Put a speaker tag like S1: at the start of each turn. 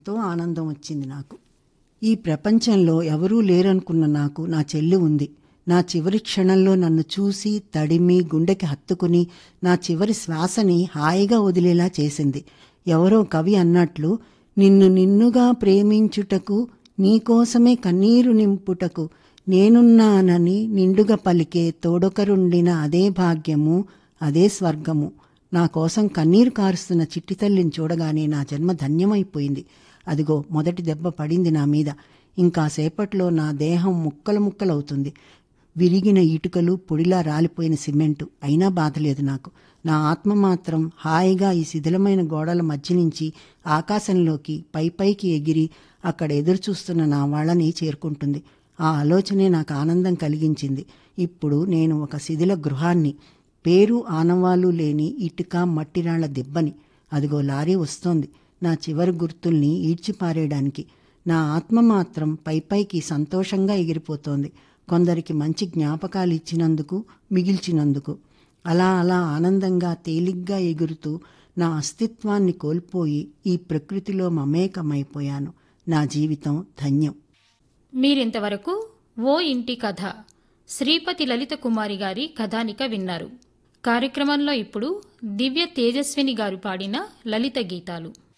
S1: ఎంతో ఆనందం వచ్చింది నాకు ఈ ప్రపంచంలో ఎవరూ లేరనుకున్న నాకు నా చెల్లి ఉంది నా చివరి క్షణంలో నన్ను చూసి తడిమి గుండెకి హత్తుకుని నా చివరి శ్వాసని హాయిగా వదిలేలా చేసింది ఎవరో కవి అన్నట్లు నిన్ను నిన్నుగా ప్రేమించుటకు నీకోసమే కన్నీరు నింపుటకు నేనున్నానని నిండుగా పలికే తోడొకరుండిన అదే భాగ్యము అదే స్వర్గము నా కోసం కన్నీరు కారుస్తున్న చిట్టి తల్లిని చూడగానే నా జన్మ ధన్యమైపోయింది అదిగో మొదటి దెబ్బ పడింది నా మీద ఇంకా సేపట్లో నా దేహం ముక్కలు ముక్కలవుతుంది విరిగిన ఇటుకలు పొడిలా రాలిపోయిన సిమెంటు అయినా బాధలేదు నాకు నా ఆత్మ మాత్రం హాయిగా ఈ శిథిలమైన గోడల మధ్య నుంచి ఆకాశంలోకి పై పైకి ఎగిరి అక్కడ ఎదురు చూస్తున్న నా వాళ్ళని చేరుకుంటుంది ఆ ఆలోచనే నాకు ఆనందం కలిగించింది ఇప్పుడు నేను ఒక శిథిల గృహాన్ని పేరు ఆనవాలు లేని ఇటుక మట్టిరాళ్ల దిబ్బని అదిగో లారీ వస్తోంది నా చివరి గుర్తుల్ని ఈడ్చిపారేయడానికి నా ఆత్మ మాత్రం పైపైకి సంతోషంగా ఎగిరిపోతోంది కొందరికి మంచి జ్ఞాపకాలు ఇచ్చినందుకు మిగిల్చినందుకు అలా అలా ఆనందంగా తేలిగ్గా ఎగురుతూ నా అస్తిత్వాన్ని కోల్పోయి ఈ ప్రకృతిలో మమేకమైపోయాను నా జీవితం ధన్యం
S2: మీరింతవరకు ఓ ఇంటి కథ శ్రీపతి లలిత కుమారి గారి కథానిక విన్నారు కార్యక్రమంలో ఇప్పుడు దివ్య తేజస్విని గారు పాడిన లలిత గీతాలు